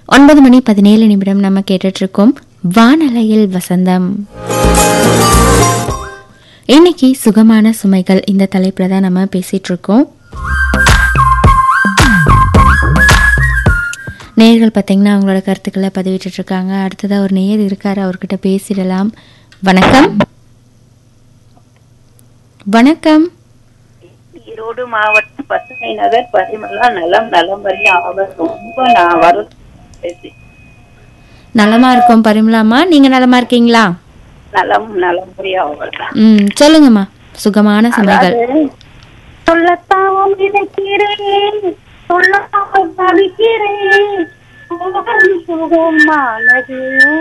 ஒன்பது மணி பதினேழு நிமிடம் நம்ம கேட்டுட்டு இருக்கோம் வானலையில் வசந்தம் இன்னைக்கு சுகமான சுமைகள் இந்த தலைப்புல தான் நம்ம பேசிட்டு இருக்கோம் நேயர்கள் பார்த்தீங்கன்னா அவங்களோட கருத்துக்களை பதிவிட்டு இருக்காங்க அடுத்ததா ஒரு நேயர் இருக்காரு அவர்கிட்ட பேசிடலாம் வணக்கம் வணக்கம் ஈரோடு மாவட்டம் பசுமை நகர் பரிமளா நலம் நலம் வரி அவர் ரொம்ப நான் வரும் நலமா இருக்கோம் பரிமளாமா நீங்க நலமா இருக்கீங்களா நலம் நலம் புரிய அவர் தான் ம் சொல்லுங்கம்மா சுகமான சுமைகள் சொல்லத்தான் நினைக்கிறேன் சொல்லாமல் தவிக்கிறேன் சுகம் சுகமானது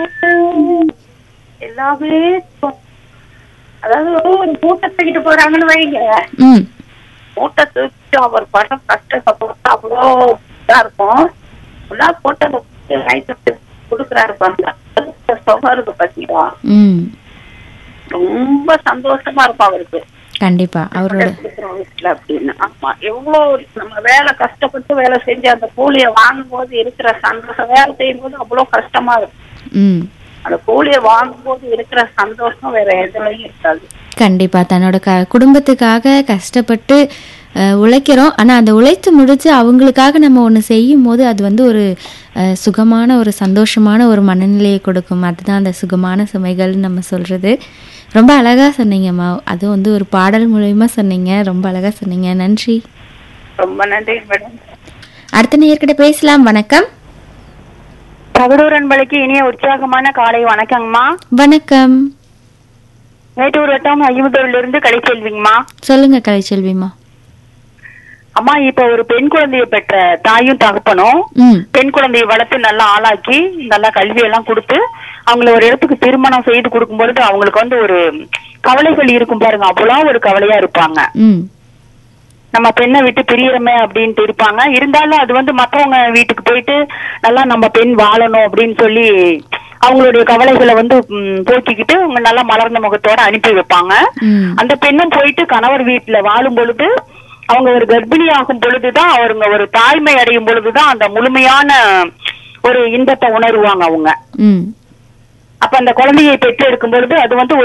எல்லாமே சுகம். அதாவது ஒரு மூட்டை தூக்கிட்டு போறாங்கன்னு வைங்க ம் மூட்டை தூக்கிட்டு அவர் படம் கஷ்டப்பட்டு அவ்வளோ இதா இருக்கும் ஃபுல்லா போட்டதை ரைட்டு கொடுக்குறாரு பாருங்க அந்த சுகம் இருக்கு பாத்தீங்களா ம் ரொம்ப சந்தோஷமா இருக்கும் அவருக்கு கண்டிப்பா அவரோட கொடுக்குறோம் வீட்டுல அப்படின்னு ஆமா எவ்வளோ நம்ம வேலை கஷ்டப்பட்டு வேலை செஞ்சு அந்த கூலியை வாங்கும் போது இருக்கிற சந்தோஷம் வேலை செய்யும் போது அவ்வளோ கஷ்டமா இருக்கும் ம் அந்த கூலியை வாங்கும் போது இருக்கிற சந்தோஷம் வேற எதுலையும் இருக்காது கண்டிப்பா தன்னோட க குடும்பத்துக்காக கஷ்டப்பட்டு அஹ், உழைக்கிறோம் ஆனா அந்த உழைத்து முடிச்சு அவங்களுக்காக நம்ம ஒன்று செய்யும் போது அது வந்து ஒரு அஹ், சுகமான ஒரு சந்தோஷமான ஒரு மனநிலையை கொடுக்கும் அதுதான் அந்த சுகமான சுமைகள்னு நம்ம சொல்றது ரொம்ப அழகா சொன்னீங்கம்மா அது வந்து ஒரு பாடல் மூலயமா சொன்னீங்க ரொம்ப அழகா சொன்னீங்க நன்றி ரொம்ப நன்றி மேடம் அடுத்த நேயர்கிட்ட பேசலாம் வணக்கம் தகடூர் அன்பளுக்கு இனிய உற்சாகமான காலை வணக்கங்கம்மா வணக்கம் மேட்டூர் வட்டம் ஐம்பத்தூர்ல இருந்து கலைச்செல்விங்கம்மா சொல்லுங்க கலைச்செல்விமா அம்மா இப்ப ஒரு பெண் குழந்தையை பெற்ற தாயும் தகப்பனும் ம் பெண் குழந்தையை வளர்த்து நல்லா ஆளாக்கி நல்லா கல்வி எல்லாம் கொடுத்து அவங்கள ஒரு இடத்துக்கு திருமணம் செய்து கொடுக்கும் பொழுது அவங்களுக்கு வந்து ஒரு கவலைகள் இருக்கும் பாருங்க அவ்வளவு ஒரு கவலையா இருப்பாங்க ம் நம்ம பெண்ணை விட்டு பிரியறமே அப்படின்ட்டு இருப்பாங்க இருந்தாலும் அது வந்து மத்தவங்க வீட்டுக்கு போயிட்டு நல்லா நம்ம பெண் வாழணும் அப்படின்னு சொல்லி அவங்களுடைய கவலைகளை வந்து ம், போக்கிக்கிட்டு அவங்க நல்லா மலர்ந்த முகத்தோட அனுப்பி வைப்பாங்க ம் அந்த பெண்ணும் போயிட்டு கணவர் வீட்டுல வாழும் பொழுது அவங்க ஒரு கர்ப்பிணி ஆகும் பொழுதுதான் அவங்க ஒரு தாய்மை அடையும் பொழுதுதான் அந்த முழுமையான ஒரு இன்பத்தை உணருவாங்க அவங்க ம் அப்ப அந்த குழந்தையை பெற்று எடுக்கும் பொழுது அது வந்து